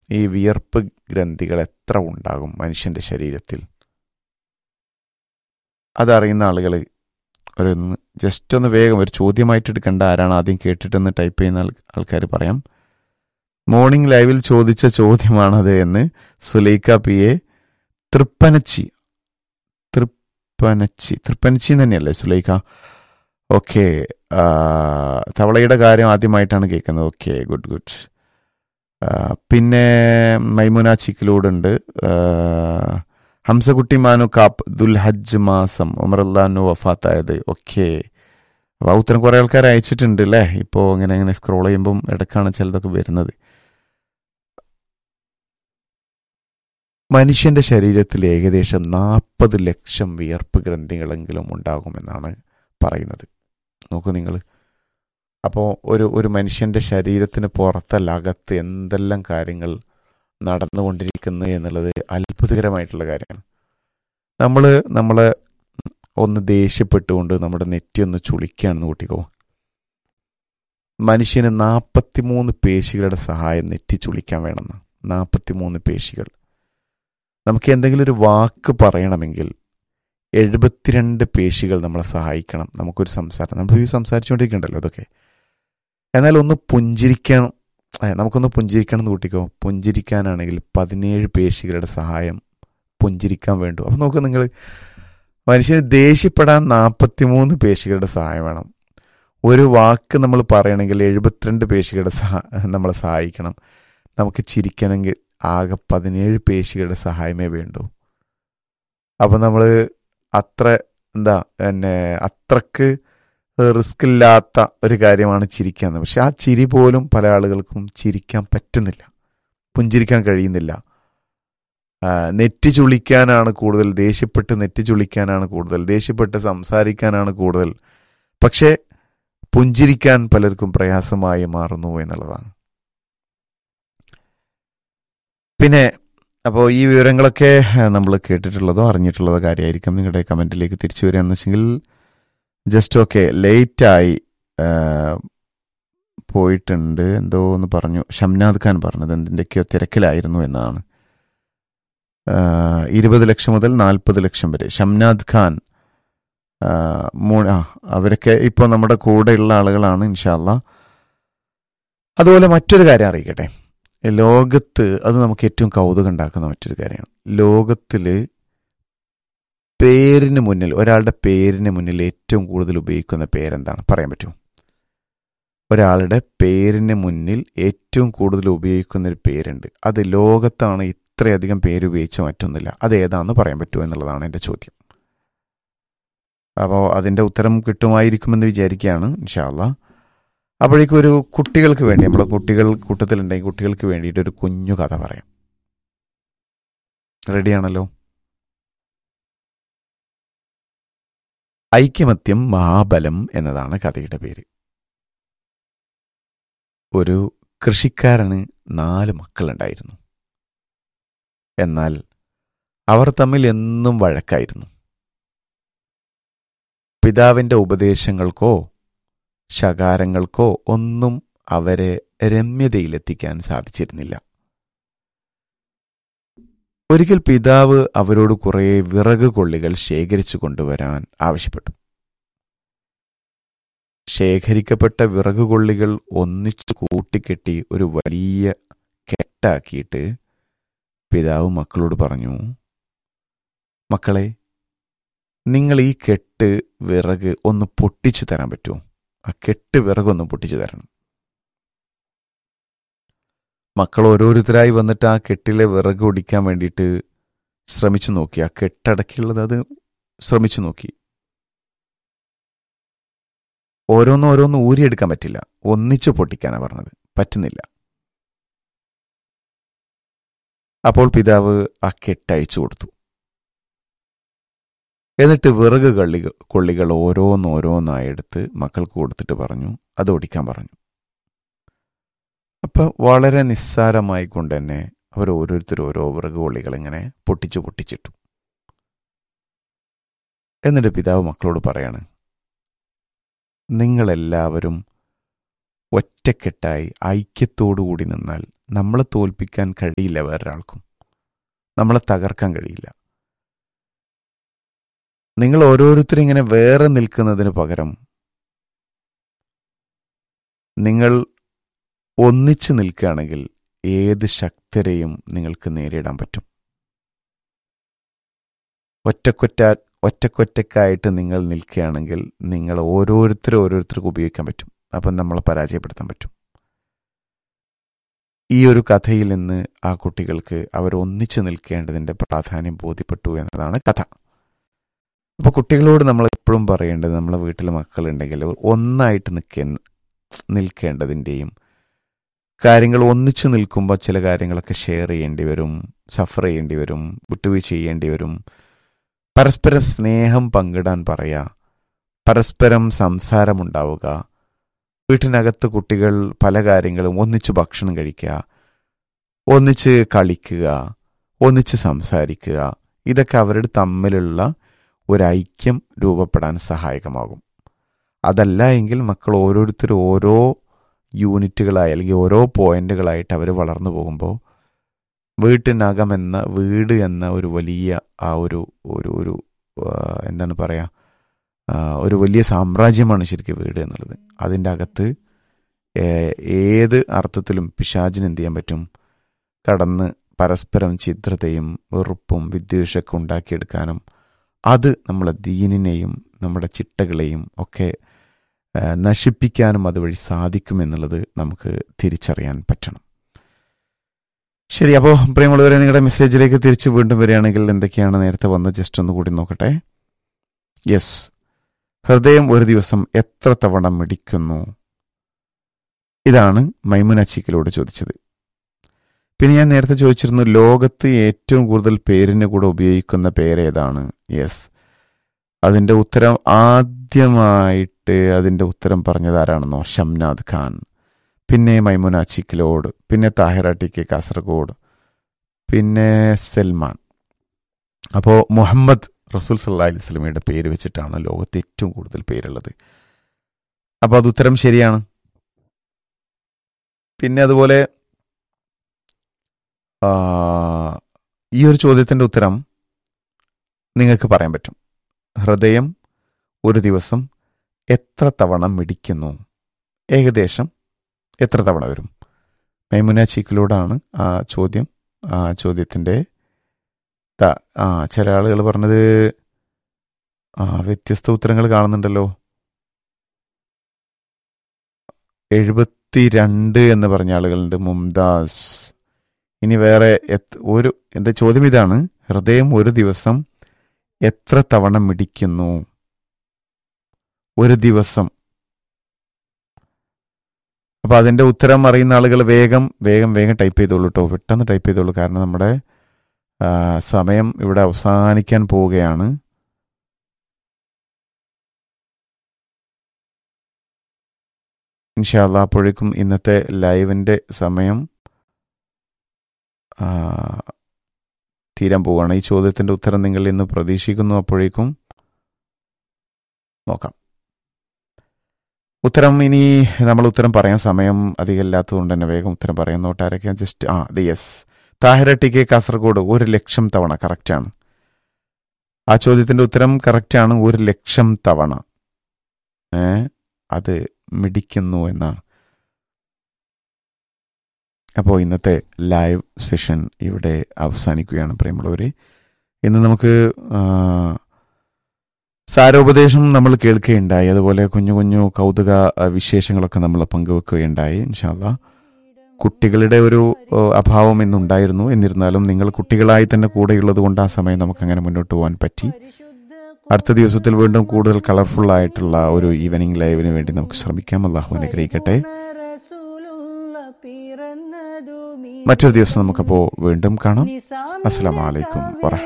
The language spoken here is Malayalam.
ഈ വിയർപ്പ് ഗ്രന്ഥികൾ എത്ര ഉണ്ടാകും മനുഷ്യൻ്റെ ശരീരത്തിൽ അതറിയുന്ന ആളുകൾ ഒരു ജസ്റ്റ് ഒന്ന് വേഗം ഒരു ചോദ്യമായിട്ട് എടുക്കേണ്ട ആരാണ് ആദ്യം കേട്ടിട്ടെന്ന് ടൈപ്പ് ചെയ്യുന്ന ആൾക്കാർ പറയാം മോർണിംഗ് ലൈവിൽ ചോദിച്ച ചോദ്യമാണത് എന്ന് സുലൈക്ക പി എ തൃപ്പനച്ചി തൃപ്പനച്ചി തൃപ്പനച്ചി തന്നെയല്ലേ സുലൈക്ക ഓക്കെ തവളയുടെ കാര്യം ആദ്യമായിട്ടാണ് കേൾക്കുന്നത് ഓക്കെ ഗുഡ് ഗുഡ് പിന്നെ മൈമുന ചിക്കിലൂടുണ്ട് ഹംസകുട്ടി മാനു കാപ്പ് ദുൽഹജ്ജ് മാസം ഉമറല്ലാനു വഫാത്തായത് ഓക്കെ അപ്പോൾ ഉത്തരം കുറേ ആൾക്കാർ അയച്ചിട്ടുണ്ട് അല്ലേ ഇപ്പോൾ ഇങ്ങനെ ഇങ്ങനെ സ്ക്രോൾ ചെയ്യുമ്പം ഇടയ്ക്കാണ് ചിലതൊക്കെ വരുന്നത് മനുഷ്യന്റെ ശരീരത്തിൽ ഏകദേശം നാൽപ്പത് ലക്ഷം വിയർപ്പ് ഗ്രന്ഥികളെങ്കിലും ഉണ്ടാകുമെന്നാണ് പറയുന്നത് നോക്കൂ നിങ്ങൾ അപ്പോൾ ഒരു ഒരു മനുഷ്യന്റെ ശരീരത്തിന് പുറത്തല്ല അകത്ത് എന്തെല്ലാം കാര്യങ്ങൾ നടന്നുകൊണ്ടിരിക്കുന്നു എന്നുള്ളത് അത്ഭുതകരമായിട്ടുള്ള കാര്യമാണ് നമ്മൾ നമ്മളെ ഒന്ന് ദേഷ്യപ്പെട്ടുകൊണ്ട് നമ്മുടെ നെറ്റി ഒന്ന് ചുളിക്കുകയാണെന്ന് കൂട്ടിക്കോ മനുഷ്യന് നാൽപ്പത്തിമൂന്ന് പേശികളുടെ സഹായം നെറ്റി ചുളിക്കാൻ വേണമെന്ന് നാൽപ്പത്തിമൂന്ന് പേശികൾ നമുക്ക് എന്തെങ്കിലും ഒരു വാക്ക് പറയണമെങ്കിൽ എഴുപത്തിരണ്ട് പേശികൾ നമ്മളെ സഹായിക്കണം നമുക്കൊരു സംസാരം നമ്മൾ ഈ സംസാരിച്ചുകൊണ്ടിരിക്കണ്ടല്ലോ അതൊക്കെ എന്നാൽ ഒന്ന് പുഞ്ചിരിക്കണം നമുക്കൊന്ന് പുഞ്ചിരിക്കണം എന്ന് കൂട്ടിക്കോ പുഞ്ചിരിക്കാനാണെങ്കിൽ പതിനേഴ് പേശികളുടെ സഹായം പുഞ്ചിരിക്കാൻ വേണ്ടു അപ്പം നോക്ക് നിങ്ങൾ മനുഷ്യന് ദേഷ്യപ്പെടാൻ നാൽപ്പത്തിമൂന്ന് പേശികളുടെ സഹായം വേണം ഒരു വാക്ക് നമ്മൾ പറയണമെങ്കിൽ എഴുപത്തിരണ്ട് പേശികളുടെ സഹാ നമ്മളെ സഹായിക്കണം നമുക്ക് ചിരിക്കണമെങ്കിൽ ആകെ പതിനേഴ് പേശികളുടെ സഹായമേ വേണ്ടൂ അപ്പം നമ്മൾ അത്ര എന്താ പിന്നെ അത്രക്ക് റിസ്ക് ഇല്ലാത്ത ഒരു കാര്യമാണ് ചിരിക്കുക എന്ന് പക്ഷെ ആ ചിരി പോലും പല ആളുകൾക്കും ചിരിക്കാൻ പറ്റുന്നില്ല പുഞ്ചിരിക്കാൻ കഴിയുന്നില്ല നെറ്റി ചുളിക്കാനാണ് കൂടുതൽ ദേഷ്യപ്പെട്ട് നെറ്റി ചുളിക്കാനാണ് കൂടുതൽ ദേഷ്യപ്പെട്ട് സംസാരിക്കാനാണ് കൂടുതൽ പക്ഷേ പുഞ്ചിരിക്കാൻ പലർക്കും പ്രയാസമായി മാറുന്നു എന്നുള്ളതാണ് പിന്നെ അപ്പോൾ ഈ വിവരങ്ങളൊക്കെ നമ്മൾ കേട്ടിട്ടുള്ളതോ അറിഞ്ഞിട്ടുള്ളതോ കാര്യമായിരിക്കും നിങ്ങളുടെ കമൻറ്റിലേക്ക് തിരിച്ചു വരികയാണെന്ന് വെച്ചെങ്കിൽ ജസ്റ്റ് ഓക്കെ ലേറ്റായി പോയിട്ടുണ്ട് എന്തോ എന്ന് പറഞ്ഞു ഷംനാദ് ഖാൻ പറഞ്ഞത് എന്തിൻ്റെയൊക്കെയോ തിരക്കിലായിരുന്നു എന്നാണ് ഇരുപത് ലക്ഷം മുതൽ നാൽപ്പത് ലക്ഷം വരെ ഷംനാദ് ഖാൻ ആ അവരൊക്കെ ഇപ്പോൾ നമ്മുടെ കൂടെയുള്ള ആളുകളാണ് ഇൻഷാല്ല അതുപോലെ മറ്റൊരു കാര്യം അറിയിക്കട്ടെ ലോകത്ത് അത് നമുക്ക് ഏറ്റവും കൗതുകം ഉണ്ടാക്കുന്ന മറ്റൊരു കാര്യമാണ് ലോകത്തിൽ പേരിന് മുന്നിൽ ഒരാളുടെ പേരിന് മുന്നിൽ ഏറ്റവും കൂടുതൽ ഉപയോഗിക്കുന്ന പേരെന്താണ് പറയാൻ പറ്റുമോ ഒരാളുടെ പേരിന് മുന്നിൽ ഏറ്റവും കൂടുതൽ ഉപയോഗിക്കുന്ന ഒരു പേരുണ്ട് അത് ലോകത്താണ് ഇത്രയധികം പേര് ഉപയോഗിച്ച മറ്റൊന്നുമില്ല അത് ഏതാണെന്ന് പറയാൻ പറ്റുമോ എന്നുള്ളതാണ് എൻ്റെ ചോദ്യം അപ്പോൾ അതിൻ്റെ ഉത്തരം കിട്ടുമായിരിക്കുമെന്ന് വിചാരിക്കുകയാണ് ഇൻഷാല്ല അപ്പോഴേക്കും ഒരു കുട്ടികൾക്ക് വേണ്ടി നമ്മളെ കുട്ടികൾ കൂട്ടത്തിലുണ്ടെങ്കിൽ കുട്ടികൾക്ക് വേണ്ടിയിട്ട് ഒരു കുഞ്ഞു കഥ പറയാം റെഡിയാണല്ലോ ഐക്യമത്യം മഹാബലം എന്നതാണ് കഥയുടെ പേര് ഒരു കൃഷിക്കാരന് നാല് മക്കളുണ്ടായിരുന്നു എന്നാൽ അവർ തമ്മിൽ എന്നും വഴക്കായിരുന്നു പിതാവിൻ്റെ ഉപദേശങ്ങൾക്കോ ശകാരങ്ങൾക്കോ ഒന്നും അവരെ രമ്യതയിലെത്തിക്കാൻ സാധിച്ചിരുന്നില്ല ഒരിക്കൽ പിതാവ് അവരോട് കുറേ വിറക് കൊള്ളികൾ ശേഖരിച്ചു കൊണ്ടുവരാൻ ആവശ്യപ്പെട്ടു ശേഖരിക്കപ്പെട്ട വിറക് കൊള്ളികൾ ഒന്നിച്ചു കൂട്ടിക്കെട്ടി ഒരു വലിയ കെട്ടാക്കിയിട്ട് പിതാവ് മക്കളോട് പറഞ്ഞു മക്കളെ നിങ്ങൾ ഈ കെട്ട് വിറക് ഒന്ന് പൊട്ടിച്ചു തരാൻ പറ്റുമോ ആ കെട്ട് വിറകൊന്ന് പൊട്ടിച്ചു തരണം മക്കൾ ഓരോരുത്തരായി വന്നിട്ട് ആ കെട്ടിലെ വിറക് ഒടിക്കാൻ വേണ്ടിയിട്ട് ശ്രമിച്ചു നോക്കി ആ കെട്ടടക്കിയുള്ളത് അത് ശ്രമിച്ചു നോക്കി ഓരോന്ന് ഓരോന്ന് ഊരിയെടുക്കാൻ പറ്റില്ല ഒന്നിച്ചു പൊട്ടിക്കാനാണ് പറഞ്ഞത് പറ്റുന്നില്ല അപ്പോൾ പിതാവ് ആ കെട്ടഴിച്ചു കൊടുത്തു എന്നിട്ട് വിറക് കള്ളി കൊള്ളികൾ ഓരോന്നോരോന്നായി എടുത്ത് മക്കൾക്ക് കൊടുത്തിട്ട് പറഞ്ഞു അത് ഒടിക്കാൻ പറഞ്ഞു അപ്പൊ വളരെ നിസ്സാരമായി കൊണ്ട് തന്നെ അവർ ഓരോരുത്തർ ഓരോ വിറക് കൊള്ളികൾ ഇങ്ങനെ പൊട്ടിച്ചു പൊട്ടിച്ചിട്ടു എന്നിട്ട് പിതാവ് മക്കളോട് പറയാണ് നിങ്ങളെല്ലാവരും ഒറ്റക്കെട്ടായി ഐക്യത്തോടു കൂടി നിന്നാൽ നമ്മളെ തോൽപ്പിക്കാൻ കഴിയില്ല വേറൊരാൾക്കും നമ്മളെ തകർക്കാൻ കഴിയില്ല നിങ്ങൾ ഓരോരുത്തരും ഇങ്ങനെ വേറെ നിൽക്കുന്നതിന് പകരം നിങ്ങൾ ഒന്നിച്ചു നിൽക്കുകയാണെങ്കിൽ ഏത് ശക്തരെയും നിങ്ങൾക്ക് നേരിടാൻ പറ്റും ഒറ്റക്കൊറ്റ ഒറ്റക്കൊറ്റക്കായിട്ട് നിങ്ങൾ നിൽക്കുകയാണെങ്കിൽ നിങ്ങൾ ഓരോരുത്തരും ഓരോരുത്തർക്കും ഉപയോഗിക്കാൻ പറ്റും അപ്പം നമ്മളെ പരാജയപ്പെടുത്താൻ പറ്റും ഈ ഒരു കഥയിൽ നിന്ന് ആ കുട്ടികൾക്ക് അവർ ഒന്നിച്ചു നിൽക്കേണ്ടതിൻ്റെ പ്രാധാന്യം ബോധ്യപ്പെട്ടു എന്നതാണ് കഥ അപ്പോൾ കുട്ടികളോട് നമ്മൾ എപ്പോഴും പറയേണ്ടത് നമ്മളെ വീട്ടിൽ മക്കളുണ്ടെങ്കിൽ ഒന്നായിട്ട് നിൽക്കേ നിൽക്കേണ്ടതിൻ്റെയും കാര്യങ്ങൾ ഒന്നിച്ചു നിൽക്കുമ്പോൾ ചില കാര്യങ്ങളൊക്കെ ഷെയർ ചെയ്യേണ്ടി വരും സഫർ ചെയ്യേണ്ടി വരും വിട്ടുവീഴ്ച ചെയ്യേണ്ടി വരും പരസ്പരം സ്നേഹം പങ്കിടാൻ പറയുക പരസ്പരം സംസാരമുണ്ടാവുക വീട്ടിനകത്ത് കുട്ടികൾ പല കാര്യങ്ങളും ഒന്നിച്ച് ഭക്ഷണം കഴിക്കുക ഒന്നിച്ച് കളിക്കുക ഒന്നിച്ച് സംസാരിക്കുക ഇതൊക്കെ അവരുടെ തമ്മിലുള്ള ഒരു ഐക്യം രൂപപ്പെടാൻ സഹായകമാകും അതല്ല എങ്കിൽ മക്കൾ ഓരോരുത്തരും ഓരോ യൂണിറ്റുകളായി അല്ലെങ്കിൽ ഓരോ പോയിന്റുകളായിട്ട് അവർ വളർന്നു പോകുമ്പോൾ വീട്ടിനകം എന്ന വീട് എന്ന ഒരു വലിയ ആ ഒരു ഒരു ഒരു എന്താണ് പറയുക ഒരു വലിയ സാമ്രാജ്യമാണ് ശരിക്കും വീട് എന്നുള്ളത് അതിൻ്റെ അകത്ത് ഏത് അർത്ഥത്തിലും പിശാചിന് എന്ത് ചെയ്യാൻ പറ്റും കടന്ന് പരസ്പരം ചിത്രതയും വെറുപ്പും വിദ്വേഷമൊക്കെ ഉണ്ടാക്കിയെടുക്കാനും അത് നമ്മളെ ദീനിനെയും നമ്മുടെ ചിട്ടകളെയും ഒക്കെ നശിപ്പിക്കാനും അതുവഴി സാധിക്കുമെന്നുള്ളത് നമുക്ക് തിരിച്ചറിയാൻ പറ്റണം ശരി അപ്പോൾ പ്രിയമുള്ളവരെ നിങ്ങളുടെ മെസ്സേജിലേക്ക് തിരിച്ച് വീണ്ടും വരികയാണെങ്കിൽ എന്തൊക്കെയാണ് നേരത്തെ വന്ന് ജസ്റ്റ് ഒന്ന് കൂടി നോക്കട്ടെ യെസ് ഹൃദയം ഒരു ദിവസം എത്ര തവണ മിടിക്കുന്നു ഇതാണ് മൈമുന ചീക്കിലോട് ചോദിച്ചത് പിന്നെ ഞാൻ നേരത്തെ ചോദിച്ചിരുന്നു ലോകത്ത് ഏറ്റവും കൂടുതൽ പേരിന് കൂടെ ഉപയോഗിക്കുന്ന പേരേതാണ് യെസ് അതിൻ്റെ ഉത്തരം ആദ്യമായിട്ട് അതിൻ്റെ ഉത്തരം പറഞ്ഞത് ആരാണെന്നോ ഷംനാദ് ഖാൻ പിന്നെ മൈമുന ചിക്കിലോട് പിന്നെ താഹിറ ടി കെ കാസർഗോഡ് പിന്നെ സൽമാൻ അപ്പോൾ മുഹമ്മദ് റസൂൽ സല്ലാ അലൈഹി സ്വലമയുടെ പേര് വെച്ചിട്ടാണ് ലോകത്ത് ഏറ്റവും കൂടുതൽ പേരുള്ളത് അപ്പോൾ അത് ഉത്തരം ശരിയാണ് പിന്നെ അതുപോലെ ഈ ഒരു ചോദ്യത്തിൻ്റെ ഉത്തരം നിങ്ങൾക്ക് പറയാൻ പറ്റും ഹൃദയം ഒരു ദിവസം എത്ര തവണ മിടിക്കുന്നു ഏകദേശം എത്ര തവണ വരും മൈമുന ചീക്കിലൂടാണ് ആ ചോദ്യം ആ ചോദ്യത്തിൻ്റെ ആ ചില ആളുകൾ പറഞ്ഞത് ആ വ്യത്യസ്ത ഉത്തരങ്ങൾ കാണുന്നുണ്ടല്ലോ എഴുപത്തിരണ്ട് എന്ന് പറഞ്ഞ ആളുകളുണ്ട് മുംതാസ് ഇനി വേറെ ഒരു എന്താ ചോദ്യം ഇതാണ് ഹൃദയം ഒരു ദിവസം എത്ര തവണ മിടിക്കുന്നു ഒരു ദിവസം അപ്പൊ അതിന്റെ ഉത്തരം അറിയുന്ന ആളുകൾ വേഗം വേഗം വേഗം ടൈപ്പ് ചെയ്തോളൂ കേട്ടോ പെട്ടെന്ന് ടൈപ്പ് ചെയ്തോളൂ കാരണം നമ്മുടെ സമയം ഇവിടെ അവസാനിക്കാൻ പോവുകയാണ് ഇൻഷാല്ല അപ്പോഴേക്കും ഇന്നത്തെ ലൈവിൻ്റെ സമയം തീരാൻ പോവുകയാണ് ഈ ചോദ്യത്തിൻ്റെ ഉത്തരം നിങ്ങൾ ഇന്ന് പ്രതീക്ഷിക്കുന്നു അപ്പോഴേക്കും നോക്കാം ഉത്തരം ഇനി നമ്മൾ ഉത്തരം പറയാൻ സമയം അധികം ഇല്ലാത്തതുകൊണ്ട് തന്നെ വേഗം ഉത്തരം പറയാൻ നോട്ടാരൊക്കെ ജസ്റ്റ് ആ അത് yes Thahira T K Kasaragod ഒരു ലക്ഷം തവണ കറക്റ്റാണ് ആ ചോദ്യത്തിൻ്റെ ഉത്തരം കറക്റ്റാണ് ഒരു ലക്ഷം തവണ ഏ അത് മിടിക്കുന്നു എന്നാണ് അപ്പോൾ ഇന്നത്തെ ലൈവ് സെഷൻ ഇവിടെ അവസാനിക്കുകയാണ് പ്രിയമുള്ളവരെ ഇന്ന് നമുക്ക് സാരോപദേശം നമ്മൾ കേൾക്കുകയുണ്ടായി അതുപോലെ കുഞ്ഞു കുഞ്ഞു കൗതുക വിശേഷങ്ങളൊക്കെ നമ്മൾ പങ്കുവെക്കുകയുണ്ടായി ഇൻഷാല്ല കുട്ടികളുടെ ഒരു അഭാവം ഇന്നുണ്ടായിരുന്നു എന്നിരുന്നാലും നിങ്ങൾ കുട്ടികളായി തന്നെ കൂടെയുള്ളത് കൊണ്ട് ആ സമയം നമുക്ക് അങ്ങനെ മുന്നോട്ട് പോകാൻ പറ്റി അടുത്ത ദിവസത്തിൽ വീണ്ടും കൂടുതൽ കളർഫുൾ ആയിട്ടുള്ള ഒരു ഈവനിങ് ലൈവിന് വേണ്ടി നമുക്ക് ശ്രമിക്കാം അള്ളാഹു അനുഗ്രഹിക്കട്ടെ മറ്റൊരു ദിവസം നമുക്കപ്പോൾ വീണ്ടും കാണാം അസ്സാം വലൈക്കും വറഹ